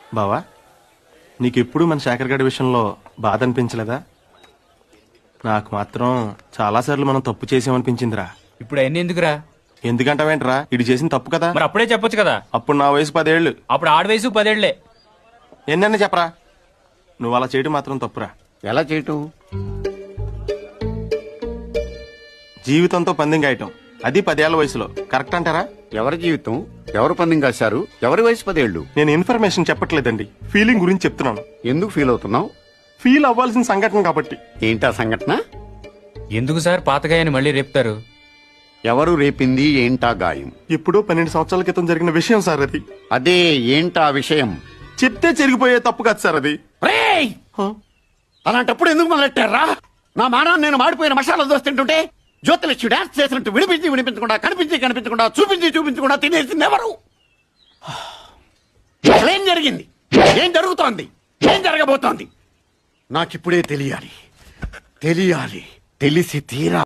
బావా నీకెప్పుడు మన శేఖర్ గడి విషయంలో బాధ అనిపించలేదా నాకు మాత్రం చాలాసార్లు మనం తప్పు చేసామనిపించిందిరా ఇప్పుడు అవన్నీ ఎందుకురా ఎందుకంటావేంట్రా ఇది చేసిన తప్పు కదా మరి అప్పుడే చెప్పొచ్చు కదా అప్పుడు నా వయసు పదేళ్ళు అప్పుడు ఆడ వయసు పదేళ్లే ఎన్నన్నా చెప్పరా నువ్వు అలా చేయడం మాత్రం తప్పురా ఎలా చేయటం జీవితంతో పందెం గాయటం అది పదేళ్ల వయసులో కరెక్ట్ అంటారా ఎవరి జీవితం ఎవరు పందెం కాశారు ఎవరి వయసు పదేళ్లు నేను ఇన్ఫర్మేషన్ చెప్పట్లేదండి ఫీలింగ్ గురించి చెప్తున్నాను ఎందుకు ఫీల్ అవుతున్నావు ఫీల్ అవ్వాల్సిన సంఘటన కాబట్టి ఏంటా సంఘటన ఎందుకు సార్ పాతగాయని మళ్ళీ రేపుతారు ఎవరు రేపింది ఏంటా గాయం ఇప్పుడు పన్నెండు సంవత్సరాల క్రితం జరిగిన విషయం సార్ అది అదే ఏంటా విషయం చెప్తే చెరిగిపోయే తప్పు కాదు సార్ అది రేయ్! హ? అలాంటప్పుడు ఎందుకు మొదలెట్టారా నా మానాన్ని నేను మాడిపోయిన మసాలా దోశ తింటుంటే జ్యోతిలక్ష్మి డాన్స్ చేసినట్టు వినిపించి వినిపించకుండా కనిపించి కనిపించకుండా చూపించి చూపించకుండా తినేసింది ఎవరు అసలేం జరిగింది ఏం జరుగుతోంది ఏం జరగబోతోంది నాకిప్పుడే తెలియాలి తెలియాలి తెలిసి తీరా